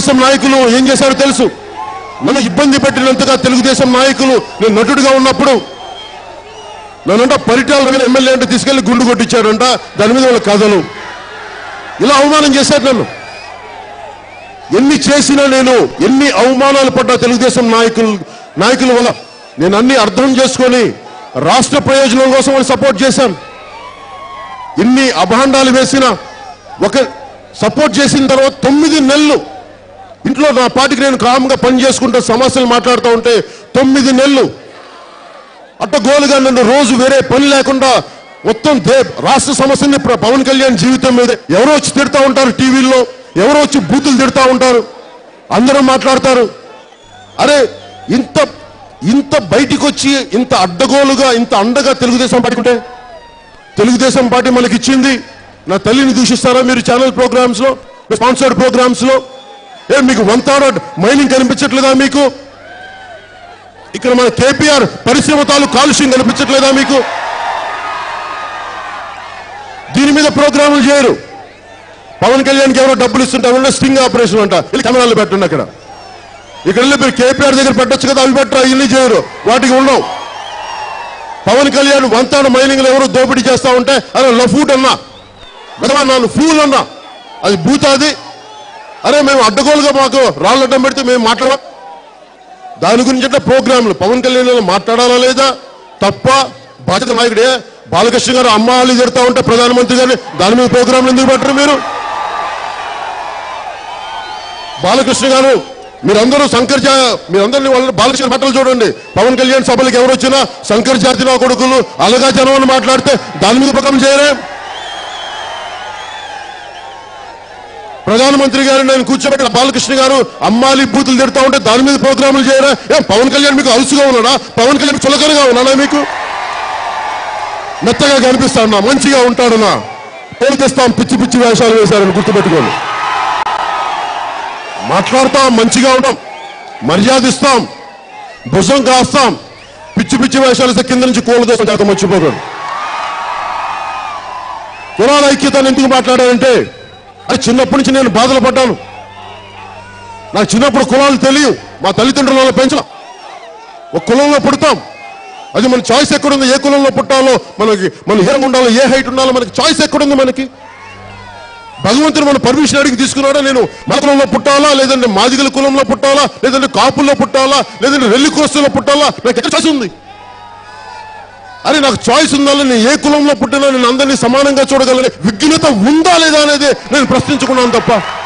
తెలుగుదేశం నాయకులు ఏం చేశారో తెలుసు నన్ను ఇబ్బంది పెట్టినంతగా తెలుగుదేశం నాయకులు నేను నటుడిగా ఉన్నప్పుడు నన్నంట పరిటాల రవి ఎమ్మెల్యే అంటే తీసుకెళ్లి గుండు కొట్టించాడంట దాని మీద వాళ్ళ కథలు ఇలా అవమానం చేశారు నన్ను ఎన్ని చేసినా నేను ఎన్ని అవమానాలు పడ్డా తెలుగుదేశం నాయకులు నాయకుల వల్ల నేను అన్ని అర్థం చేసుకొని రాష్ట్ర ప్రయోజనం కోసం వాళ్ళు సపోర్ట్ చేశాను ఎన్ని అభాండాలు వేసినా ఒక సపోర్ట్ చేసిన తర్వాత తొమ్మిది నెలలు ఇంట్లో నా పాటికి నేను కామ్గా పని చేసుకుంటూ సమస్యలు మాట్లాడుతూ ఉంటే తొమ్మిది నెలలు అడ్డగోలుగా నన్ను రోజు వేరే పని లేకుండా మొత్తం దే రాష్ట్ర సమస్యని ప్ర- పవన్ కళ్యాణ్ జీవితం మీద ఎవరో వచ్చి తిడతా ఉంటారు టీవీల్లో ఎవరో వచ్చి బూతులు తిడతా ఉంటారు అందరూ మాట్లాడతారు అరే ఇంత ఇంత బయటికి వచ్చి ఇంత అడ్డగోలుగా ఇంత అండగా తెలుగుదేశం పార్టీకుంటే తెలుగుదేశం పార్టీ మనకి ఇచ్చింది నా తల్లిని దూషిస్తారా మీరు ఛానల్ ప్రోగ్రామ్స్ లో స్పాన్సర్డ్ ప్రోగ్రామ్స్ లో ఏ మీకు వంతాడ మైనింగ్ కనిపించట్లేదా మీకు ఇక్కడ మన కేపీఆర్ పరిశ్రమ తాలూ కాలుష్యం కనిపించట్లేదా మీకు దీని మీద ప్రోగ్రాములు చేయరు పవన్ కళ్యాణ్కి ఎవరో డబ్బులు ఇస్తుంటారు స్టింగ్ ఆపరేషన్ అంట వెళ్ళి కెమెరాలు పెట్టండి అక్కడ ఇక్కడ వెళ్ళి మీరు కేపీఆర్ దగ్గర పెట్టొచ్చు కదా అవి పెట్టరా ఇన్ని చేయరు వాటికి ఉండవు పవన్ కళ్యాణ్ వంతాడు మైనింగ్ ఎవరు దోపిడీ చేస్తా ఉంటే అరే లఫూట్ అన్నా వెదవా నాను ఫూల్ అన్నా అది బూతాది అరే మేము అడ్డగోలుగా మాకు రాళ్ళడ్డం పెడితే మేము మాట్లాడ దాని గురించి అంటే ప్రోగ్రాంలు పవన్ కళ్యాణ్ గారు మాట్లాడాలా లేదా తప్ప బాధ్యత నాయకుడే బాలకృష్ణ గారు అమ్మాలి తిడతా ఉంటే ప్రధానమంత్రి గారిని దాని మీద ప్రోగ్రాంలు ఎందుకు పెట్టరు మీరు బాలకృష్ణ గారు మీరందరూ శంకర్ జా మీరందరినీ వాళ్ళ బాలకృష్ణ బట్టలు చూడండి పవన్ కళ్యాణ్ సభలకు ఎవరు వచ్చినా శంకర్ జాతి నా కొడుకులు అలగా జనం అని మాట్లాడితే దాని మీద పక్కన చేయరే ప్రధానమంత్రి గారు నేను కూర్చోబెట్టిన బాలకృష్ణ గారు అమ్మాలి బూతులు తిడతా ఉంటే దాని మీద ప్రోగ్రాములు చేయరా ఏ పవన్ కళ్యాణ్ మీకు అలుసుగా ఉన్నాడా పవన్ కళ్యాణ్ చులకనగా ఉన్నాడా మీకు మెత్తగా కనిపిస్తాడన్నా మంచిగా ఉంటాడన్నా పేరు తెస్తాం పిచ్చి పిచ్చి వేషాలు వేశారని గుర్తుపెట్టుకోండి మాట్లాడతాం మంచిగా ఉంటాం మర్యాద ఇస్తాం భుజం కాస్తాం పిచ్చి పిచ్చి వేషాలు ఇస్తే కింద నుంచి కోళ్ళ దేశం చేత మర్చిపోకండి కులాల ఐక్యతను ఎందుకు మాట్లాడారంటే అది చిన్నప్పటి నుంచి నేను బాధలు పడ్డాను నాకు చిన్నప్పుడు కులాలు తెలియవు మా తల్లిదండ్రుల వల్ల పెంచడం ఒక కులంలో పుడతాం అది మన చాయిస్ ఎక్కడుంది ఏ కులంలో పుట్టాలో మనకి మన హీరం ఉండాలో ఏ హైట్ ఉండాలో మనకి చాయిస్ ఎక్కడుంది మనకి భగవంతుడు మన పర్మిషన్ అడిగి తీసుకున్నాడా నేను మన కులంలో పుట్టాలా లేదంటే మాదిగల కులంలో పుట్టాలా లేదంటే కాపుల్లో పుట్టాలా లేదంటే రెల్లి కోస్తుల్లో పుట్టాలా నాకు ఎక్కడ చాయిస్ ఉంది అరే నాకు చాయిస్ ఉందా నేను ఏ కులంలో పుట్టినా నేను అందరినీ సమానంగా చూడగలను విఘ్నత ఉందా లేదా అనేది నేను ప్రశ్నించుకున్నాను తప్ప